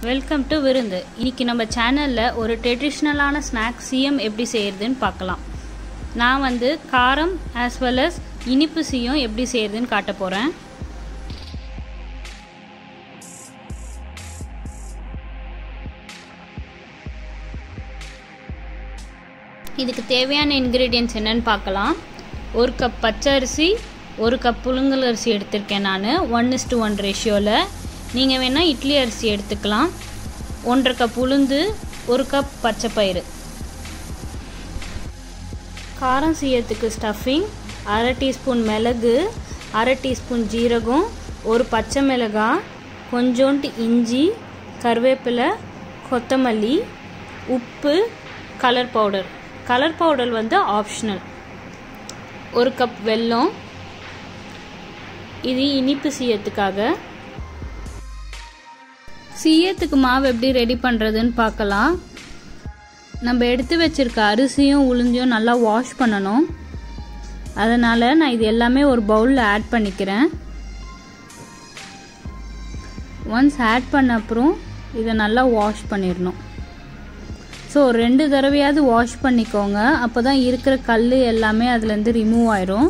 welcome to விருந்து இன்னைக்கு நம்ம சேனலில் ஒரு ட்ரெடிஷ்னலான ஸ்நாக் சிஎம் எப்படி செய்கிறதுன்னு பார்க்கலாம் நான் வந்து காரம் ஆஸ் வெல் அஸ் இனிப்பு சிஎம் எப்படி செய்கிறதுன்னு காட்ட போகிறேன் இதுக்கு தேவையான இன்க்ரீடியன்ட்ஸ் என்னன்னு பார்க்கலாம் ஒரு கப் பச்சை அரிசி ஒரு கப் புழுங்கல் அரிசி எடுத்திருக்கேன் நான் ஒன் இஸ் டு ஒன் ரேஷியோவில் நீங்கள் வேணால் இட்லி அரிசி எடுத்துக்கலாம் ஒன்றரை கப் உளுந்து ஒரு கப் பச்சை பயிறு காரம் செய்யறதுக்கு ஸ்டஃபிங் அரை டீஸ்பூன் மிளகு அரை டீஸ்பூன் ஜீரகம் ஒரு பச்சை மிளகாய் கொஞ்சோண்டு இஞ்சி கருவேப்பிலை கொத்தமல்லி உப்பு கலர் பவுடர் கலர் பவுடர் வந்து ஆப்ஷனல் ஒரு கப் வெல்லம் இது இனிப்பு சீயத்துக்காக சீயத்துக்கு மாவு எப்படி ரெடி பண்ணுறதுன்னு பார்க்கலாம் நம்ம எடுத்து வச்சிருக்க அரிசியும் உளுந்தையும் நல்லா வாஷ் பண்ணணும் அதனால் நான் இது எல்லாமே ஒரு பவுலில் ஆட் பண்ணிக்கிறேன் ஒன்ஸ் ஆட் பண்ண அப்புறம் இதை நல்லா வாஷ் பண்ணிடணும் ஸோ ரெண்டு தடவையாவது வாஷ் பண்ணிக்கோங்க அப்போ தான் இருக்கிற கல் எல்லாமே அதுலேருந்து ரிமூவ் ஆயிரும்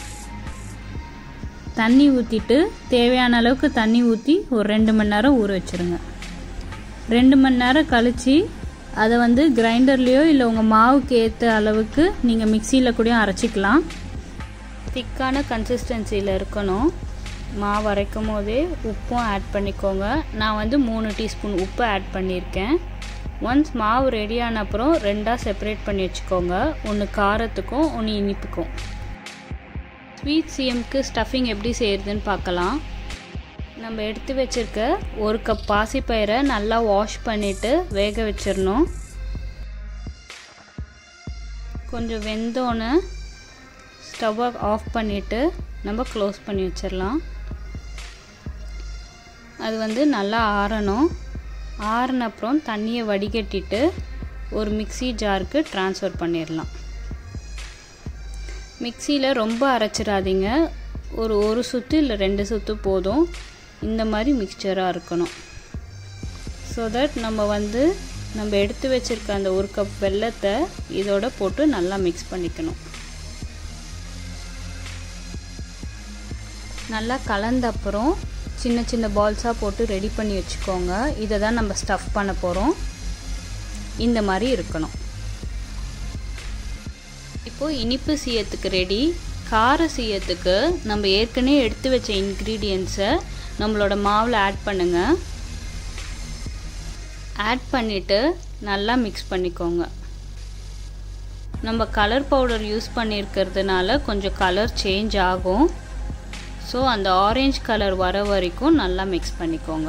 தண்ணி ஊற்றிட்டு தேவையான அளவுக்கு தண்ணி ஊற்றி ஒரு ரெண்டு மணி நேரம் ஊற வச்சுருங்க ரெண்டு மணி நேரம் கழித்து அதை வந்து கிரைண்டர்லேயோ இல்லை உங்கள் மாவுக்கு ஏற்ற அளவுக்கு நீங்கள் மிக்சியில் கூட அரைச்சிக்கலாம் திக்கான கன்சிஸ்டன்சியில் இருக்கணும் மாவு அரைக்கும் போதே உப்பும் ஆட் பண்ணிக்கோங்க நான் வந்து மூணு டீஸ்பூன் உப்பு ஆட் பண்ணியிருக்கேன் ஒன்ஸ் மாவு ரெடியான அப்புறம் ரெண்டாக செப்பரேட் பண்ணி வச்சுக்கோங்க ஒன்று காரத்துக்கும் ஒன்று இனிப்புக்கும் ஸ்வீட் சிஎம்க்கு ஸ்டஃபிங் எப்படி செய்கிறதுன்னு பார்க்கலாம் நம்ம எடுத்து வச்சுருக்க ஒரு கப் பாசிப்பயிரை நல்லா வாஷ் பண்ணிவிட்டு வேக வச்சிடணும் கொஞ்சம் வெந்தோன்னு ஸ்டவ்வை ஆஃப் பண்ணிவிட்டு நம்ம க்ளோஸ் பண்ணி வச்சிடலாம் அது வந்து நல்லா ஆறணும் ஆறின அப்புறம் தண்ணியை வடிகட்டிட்டு ஒரு மிக்சி ஜாருக்கு ட்ரான்ஸ்ஃபர் பண்ணிடலாம் மிக்சியில் ரொம்ப அரைச்சிடாதீங்க ஒரு ஒரு சுற்று இல்லை ரெண்டு சுற்று போதும் இந்த மாதிரி மிக்சராக இருக்கணும் ஸோ தட் நம்ம வந்து நம்ம எடுத்து வச்சுருக்க அந்த ஒரு கப் வெள்ளத்தை இதோட போட்டு நல்லா மிக்ஸ் பண்ணிக்கணும் நல்லா கலந்த அப்புறம் சின்ன சின்ன பால்ஸாக போட்டு ரெடி பண்ணி வச்சுக்கோங்க இதை தான் நம்ம ஸ்டஃப் பண்ண போகிறோம் இந்த மாதிரி இருக்கணும் இப்போது இனிப்பு சீயத்துக்கு ரெடி கார சீயத்துக்கு நம்ம ஏற்கனவே எடுத்து வச்ச இன்க்ரீடியன்ஸை நம்மளோட மாவில் ஆட் பண்ணுங்கள் ஆட் பண்ணிவிட்டு நல்லா மிக்ஸ் பண்ணிக்கோங்க நம்ம கலர் பவுடர் யூஸ் பண்ணியிருக்கிறதுனால கொஞ்சம் கலர் சேஞ்ச் ஆகும் ஸோ அந்த ஆரேஞ்ச் கலர் வர வரைக்கும் நல்லா மிக்ஸ் பண்ணிக்கோங்க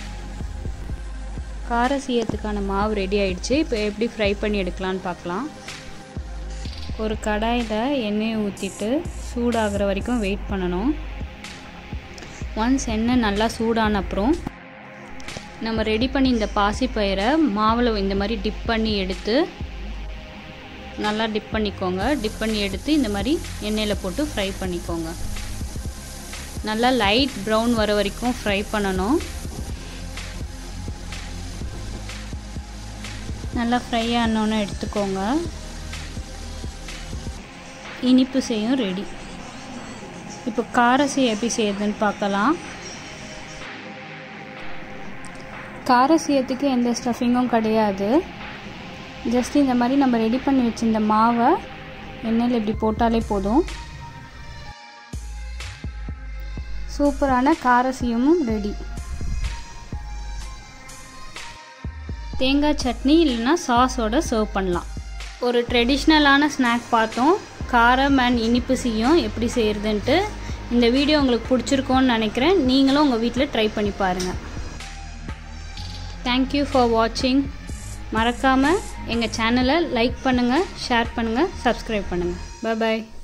கார சீயத்துக்கான மாவு ரெடி ஆயிடுச்சு இப்போ எப்படி ஃப்ரை பண்ணி எடுக்கலான்னு பார்க்கலாம் ஒரு கடாயில் எண்ணெயை ஊற்றிட்டு சூடாகிற வரைக்கும் வெயிட் பண்ணணும் ஒன்ஸ் எண்ணெய் நல்லா சூடான அப்புறம் நம்ம ரெடி பண்ணி இந்த பாசிப்பயிரை மாவில் இந்த மாதிரி டிப் பண்ணி எடுத்து நல்லா டிப் பண்ணிக்கோங்க டிப் பண்ணி எடுத்து இந்த மாதிரி எண்ணெயில் போட்டு ஃப்ரை பண்ணிக்கோங்க நல்லா லைட் ப்ரௌன் வர வரைக்கும் ஃப்ரை பண்ணணும் நல்லா ஃப்ரை ஆனோன்னு எடுத்துக்கோங்க இனிப்பு செய்யும் ரெடி இப்போ காரசி எப்படி செய்யுதுன்னு பார்க்கலாம் காரசியத்துக்கு எந்த ஸ்டஃபிங்கும் கிடையாது ஜஸ்ட் இந்த மாதிரி நம்ம ரெடி பண்ணி வச்சிருந்த மாவை எண்ணெயில் இப்படி போட்டாலே போதும் சூப்பரான காரசியமும் ரெடி தேங்காய் சட்னி இல்லைன்னா சாஸோட சர்வ் பண்ணலாம் ஒரு ட்ரெடிஷ்னலான ஸ்நாக் பார்த்தோம் காரம் அண்ட் இனிப்பு சீயும் எப்படி செய்கிறதுன்ட்டு இந்த வீடியோ உங்களுக்கு பிடிச்சிருக்கோன்னு நினைக்கிறேன் நீங்களும் உங்கள் வீட்டில் ட்ரை பண்ணி பாருங்கள் தேங்க்யூ ஃபார் வாட்சிங் மறக்காமல் எங்கள் சேனலை லைக் பண்ணுங்கள் ஷேர் பண்ணுங்கள் சப்ஸ்கிரைப் பண்ணுங்கள் பாய்